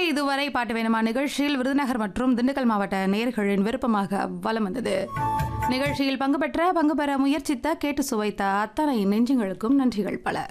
இதுவரை பாட்டு வேணுமா நிகழ்ச்சியில் விருதுநகர் மற்றும் திண்டுக்கல் மாவட்ட நேயர்களின் விருப்பமாக வலம் வந்தது நிகழ்ச்சியில் பங்கு பெற்ற பங்கு பெற முயற்சித்த கேட்டு சுவைத்த அத்தனை நெஞ்சங்களுக்கும் நன்றிகள் பல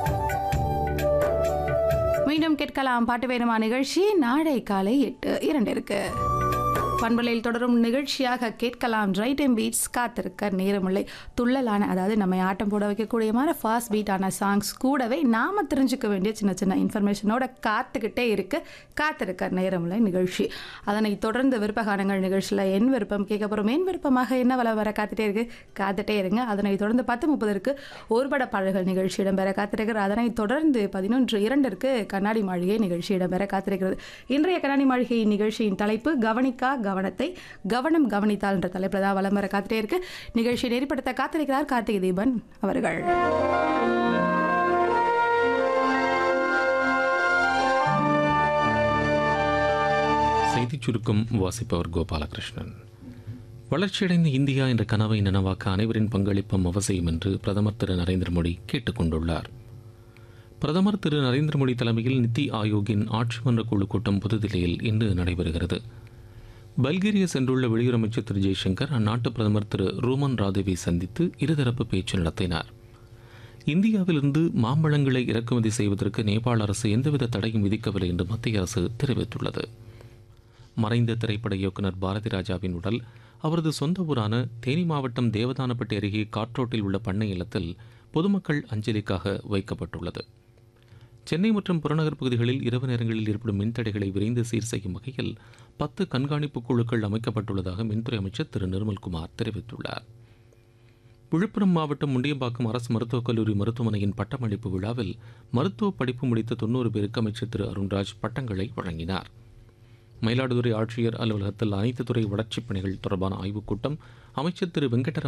மீண்டும் கேட்கலாம் பாட்டு வேணுமா நிகழ்ச்சி நாளை காலை எட்டு இரண்டிற்கு பண்பலையில் தொடரும் நிகழ்ச்சியாக கேட்கலாம் ரைட் டைம் பீட்ஸ் காத்திருக்க நேரமில்லை துள்ளலான அதாவது நம்ம ஆட்டம் போட வைக்கக்கூடிய மாதிரி ஃபாஸ்ட் பீட்டான சாங்ஸ் கூடவே நாம தெரிஞ்சுக்க வேண்டிய சின்ன சின்ன இன்ஃபர்மேஷனோட காத்துக்கிட்டே இருக்கு காத்திருக்க நேரமில்லை நிகழ்ச்சி அதனை தொடர்ந்து விருப்பகானங்கள் நிகழ்ச்சியில் என் விருப்பம் கேட்க போகிறோம் என் விருப்பமாக என்ன வள வர காத்துட்டே இருக்கு காத்துட்டே இருங்க அதனை தொடர்ந்து பத்து முப்பதற்கு ஒருபட பாடல்கள் நிகழ்ச்சி இடம்பெற காத்திருக்கிறது அதனை தொடர்ந்து பதினொன்று இரண்டிற்கு கண்ணாடி மாளிகை நிகழ்ச்சி இடம்பெற காத்திருக்கிறது இன்றைய கண்ணாடி மாளிகை நிகழ்ச்சியின் தலைப்பு கவனிக்கா கவனத்தை கவனம் கவனித்தால் என்ற தலைப்பில் தான் வலம் வர காத்துட்டே இருக்கு நிகழ்ச்சியை நெறிப்படுத்த காத்திருக்கிறார் கார்த்திகை தீபன் அவர்கள் செய்திச் சுருக்கம் வாசிப்பவர் கோபாலகிருஷ்ணன் வளர்ச்சியடைந்த இந்தியா என்ற கனவை நனவாக்க அனைவரின் பங்களிப்பும் அவசியம் என்று பிரதமர் திரு நரேந்திர மோடி கேட்டுக் கொண்டுள்ளார் பிரதமர் திரு நரேந்திர மோடி தலைமையில் நித்தி ஆயோக்கின் ஆட்சி மன்ற குழு கூட்டம் புதுதில்லியில் இன்று நடைபெறுகிறது பல்கேரியா சென்றுள்ள வெளியுறவு அமைச்சர் திரு ஜெய்சங்கர் அந்நாட்டு பிரதமர் திரு ரூமன் ராதேவை சந்தித்து இருதரப்பு பேச்சு நடத்தினார் இந்தியாவிலிருந்து மாம்பழங்களை இறக்குமதி செய்வதற்கு நேபாள அரசு எந்தவித தடையும் விதிக்கவில்லை என்று மத்திய அரசு தெரிவித்துள்ளது மறைந்த திரைப்பட இயக்குனர் பாரதி ராஜாவின் உடல் அவரது சொந்த ஊரான தேனி மாவட்டம் தேவதானப்பட்டி அருகே காற்றோட்டில் உள்ள பண்ணை இல்லத்தில் பொதுமக்கள் அஞ்சலிக்காக வைக்கப்பட்டுள்ளது சென்னை மற்றும் புறநகர் பகுதிகளில் இரவு நேரங்களில் ஏற்படும் மின்தடைகளை விரைந்து சீர் செய்யும் வகையில் பத்து கண்காணிப்பு குழுக்கள் அமைக்கப்பட்டுள்ளதாக மின்துறை அமைச்சர் திரு நிர்மல்குமார் தெரிவித்துள்ளார் விழுப்புரம் மாவட்டம் முண்டியம்பாக்கம் அரசு மருத்துவக் கல்லூரி மருத்துவமனையின் பட்டமளிப்பு விழாவில் மருத்துவ படிப்பு முடித்த தொண்ணூறு பேருக்கு அமைச்சர் திரு அருண்ராஜ் பட்டங்களை வழங்கினார் மயிலாடுதுறை ஆட்சியர் அலுவலகத்தில் அனைத்து துறை வளர்ச்சிப் பணிகள் தொடர்பான ஆய்வுக் கூட்டம் அமைச்சர் திரு வெங்கடராமன்